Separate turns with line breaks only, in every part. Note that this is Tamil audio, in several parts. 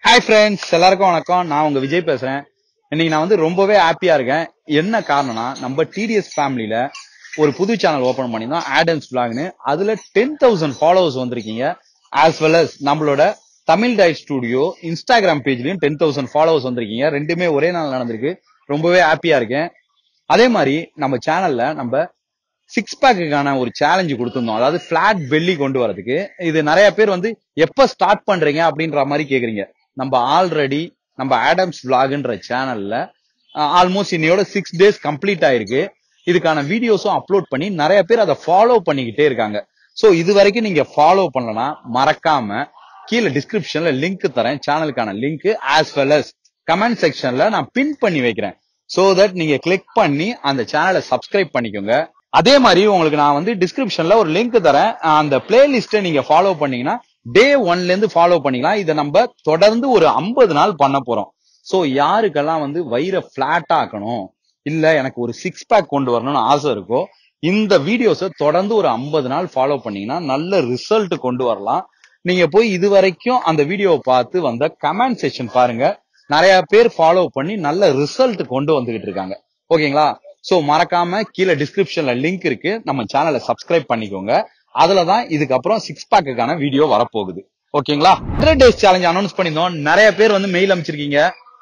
ஹாய் ஃப்ரெண்ட்ஸ் எல்லாருக்கும் வணக்கம் நான் உங்க விஜய் பேசுறேன் இன்னைக்கு நான் வந்து ரொம்பவே ஹாப்பியா இருக்கேன் என்ன காரணம்னா நம்ம டிடிஎஸ் ஃபேமிலியில ஒரு புது சேனல் ஓபன் பண்ணியிருந்தோம் ஆடன்ஸ் பிளாக்னு அதுல டென் தௌசண்ட் ஃபாலோவர்ஸ் வந்திருக்கீங்க ஆஸ் வெல் அஸ் நம்மளோட தமிழ் டைட் ஸ்டுடியோ இன்ஸ்டாகிராம் பேஜ்லயும் டென் தௌசண்ட் ஃபாலோவர்ஸ் வந்திருக்கீங்க ரெண்டுமே ஒரே நாள் நடந்திருக்கு ரொம்பவே ஹாப்பியா இருக்கேன் அதே மாதிரி நம்ம சேனல்ல நம்ம சிக்ஸ் பேக்குக்கான ஒரு சேலஞ்சு கொடுத்திருந்தோம் அதாவது பிளாட் பெல்லி கொண்டு வரதுக்கு இது நிறைய பேர் வந்து எப்ப ஸ்டார்ட் பண்றீங்க அப்படின்ற மாதிரி கேக்குறீங்க நம்ம ஆல்ரெடி நம்ம ஆடம்ஸ் விளாக்ன்ற சேனல்ல ஆல்மோஸ்ட் இன்னையோட சிக்ஸ் டேஸ் கம்ப்ளீட் ஆயிருக்கு இதுக்கான வீடியோஸும் அப்லோட் பண்ணி நிறைய பேர் அதை ஃபாலோ பண்ணிக்கிட்டே இருக்காங்க சோ இது வரைக்கும் நீங்க ஃபாலோ பண்ணலனா மறக்காம கீழே டிஸ்கிரிப்ஷன்ல லிங்க் தரேன் சேனலுக்கான link as well as comment செக்ஷன்ல நான் பின் பண்ணி வைக்கிறேன் சோ தட் நீங்க கிளிக் பண்ணி அந்த சேனலை சப்ஸ்கிரைப் பண்ணிக்கோங்க அதே மாதிரி உங்களுக்கு நான் வந்து டிஸ்கிரிப்ஷன்ல ஒரு லிங்க் தரேன் அந்த பிளேலிஸ்ட்டை நீங்க ஃபாலோ பண்ணீங்கன்னா டே ஒன்ல இருந்து ஃபாலோ பண்ணிக்கலாம் இதை நம்ம தொடர்ந்து ஒரு 50 நாள் பண்ண போறோம் சோ யாருக்கெல்லாம் வந்து வயிறை பிளாட் ஆக்கணும் இல்ல எனக்கு ஒரு சிக்ஸ் பேக் கொண்டு வரணும்னு ஆசை இருக்கோ இந்த வீடியோஸை தொடர்ந்து ஒரு 50 நாள் ஃபாலோ பண்ணீங்கன்னா நல்ல ரிசல்ட் கொண்டு வரலாம் நீங்க போய் இது வரைக்கும் அந்த வீடியோவை பார்த்து வந்த கமெண்ட் செக்ஷன் பாருங்க நிறைய பேர் ஃபாலோ பண்ணி நல்ல ரிசல்ட் கொண்டு வந்துகிட்டு இருக்காங்க ஓகேங்களா சோ மறக்காம கீழே டிஸ்கிரிப்ஷன்ல லிங்க் இருக்கு நம்ம சேனலை சப்ஸ்கிரைப் பண்ணிக்கோங்க அதுலதான் இதுக்கப்புறம் சிக்ஸ் பேக்குக்கான வீடியோ வரப்போகுது ஓகேங்களா ஹண்ட்ரட் டேஸ் சேலஞ்ச் அனௌன்ஸ் பண்ணியிருந்தோம் நிறைய பேர் வந்து மெயில் அமைச்சிருக்கீங்க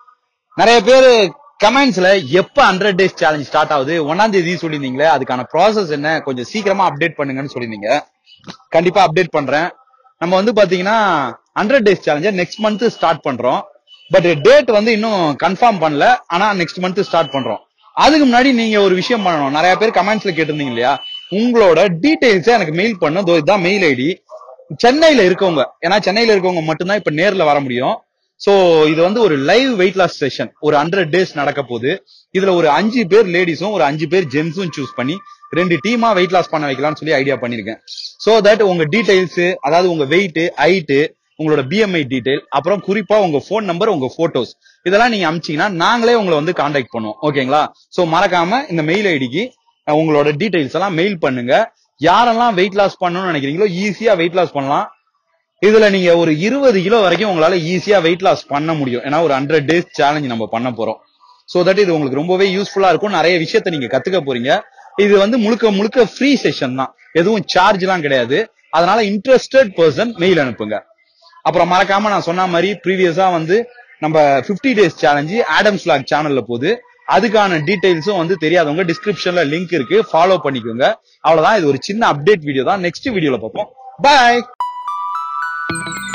நிறைய பேர் கமெண்ட்ஸ்ல எப்ப ஹண்ட்ரட் டேஸ் சேலஞ்ச் ஸ்டார்ட் ஆகுது ஒன்னாம் தேதி சொல்லியிருந்தீங்களே அதுக்கான ப்ராசஸ் என்ன கொஞ்சம் சீக்கிரமா அப்டேட் பண்ணுங்கன்னு சொல்லியிருந்தீங்க கண்டிப்பா அப்டேட் பண்றேன் நம்ம வந்து பாத்தீங்கன்னா hundred days challenge next month start பண்றோம் பட் டேட் வந்து இன்னும் கன்ஃபார்ம் பண்ணல ஆனா நெக்ஸ்ட் மந்த் ஸ்டார்ட் பண்றோம் அதுக்கு முன்னாடி நீங்க ஒரு விஷயம் பண்ணணும் நிறைய பேர் கமெண்ட்ஸ்ல கேட்டிருந்தீங்க இல்லையா உங்களோட டீடைல்ஸ் எனக்கு மெயில் பண்ண இதோ இதுதான் மெயில் ஐடி சென்னையில இருக்கவங்க ஏன்னா சென்னையில இருக்கவங்க மட்டும்தான் இப்ப நேர்ல வர முடியும் சோ இது வந்து ஒரு லைவ் வெயிட் லாஸ் செஷன் ஒரு ஹண்ட்ரட் டேஸ் நடக்க போகுது இதுல ஒரு அஞ்சு பேர் லேடிஸும் ஒரு அஞ்சு பேர் ஜென்ஸும் சூஸ் பண்ணி ரெண்டு டீமா வெயிட் லாஸ் பண்ண வைக்கலாம்னு சொல்லி ஐடியா பண்ணிருக்கேன் சோ தட் உங்க டீடைல்ஸ் அதாவது உங்க வெயிட் ஹைட்டு உங்களோட பிஎம்ஐ டீடைல் அப்புறம் குறிப்பா உங்க ஃபோன் நம்பர் உங்க போட்டோஸ் இதெல்லாம் நீங்க அமிச்சீங்கன்னா நாங்களே உங்களை வந்து காண்டாக்ட் பண்ணுவோம் ஓகேங்களா சோ மறக்காம இந்த மெயில் ஐடிக்கு உங்களோட டீடைல்ஸ் எல்லாம் மெயில் பண்ணுங்க யாரெல்லாம் வெயிட் லாஸ் பண்ணணும்னு நினைக்கிறீங்களோ ஈஸியா வெயிட் லாஸ் பண்ணலாம் இதுல நீங்க ஒரு இருபது கிலோ வரைக்கும் உங்களால ஈஸியா வெயிட் லாஸ் பண்ண முடியும் ஏன்னா ஒரு ஹண்ட்ரட் டேஸ் சேலஞ்ச் நம்ம பண்ண போறோம் சோ தட் இது உங்களுக்கு ரொம்பவே யூஸ்ஃபுல்லா இருக்கும் நிறைய விஷயத்த நீங்க கத்துக்க போறீங்க இது வந்து முழுக்க முழுக்க ஃப்ரீ செஷன் தான் எதுவும் சார்ஜ் எல்லாம் கிடையாது அதனால இன்ட்ரெஸ்டட் பர்சன் மெயில் அனுப்புங்க அப்புறம் மறக்காம நான் சொன்ன மாதிரி ப்ரீவியஸா வந்து நம்ம 50 டேஸ் சேலஞ்சு ஆடம்ஸ் லாக் சேனல்ல போகுது அதுக்கான டீடைல்ஸும் வந்து தெரியாதவங்க டிஸ்கிரிப்ஷன்ல லிங்க் இருக்கு ஃபாலோ பண்ணிக்கோங்க அவ்வளவுதான் இது ஒரு சின்ன அப்டேட் வீடியோ தான் நெக்ஸ்ட் வீடியோல பார்ப்போம் பாய்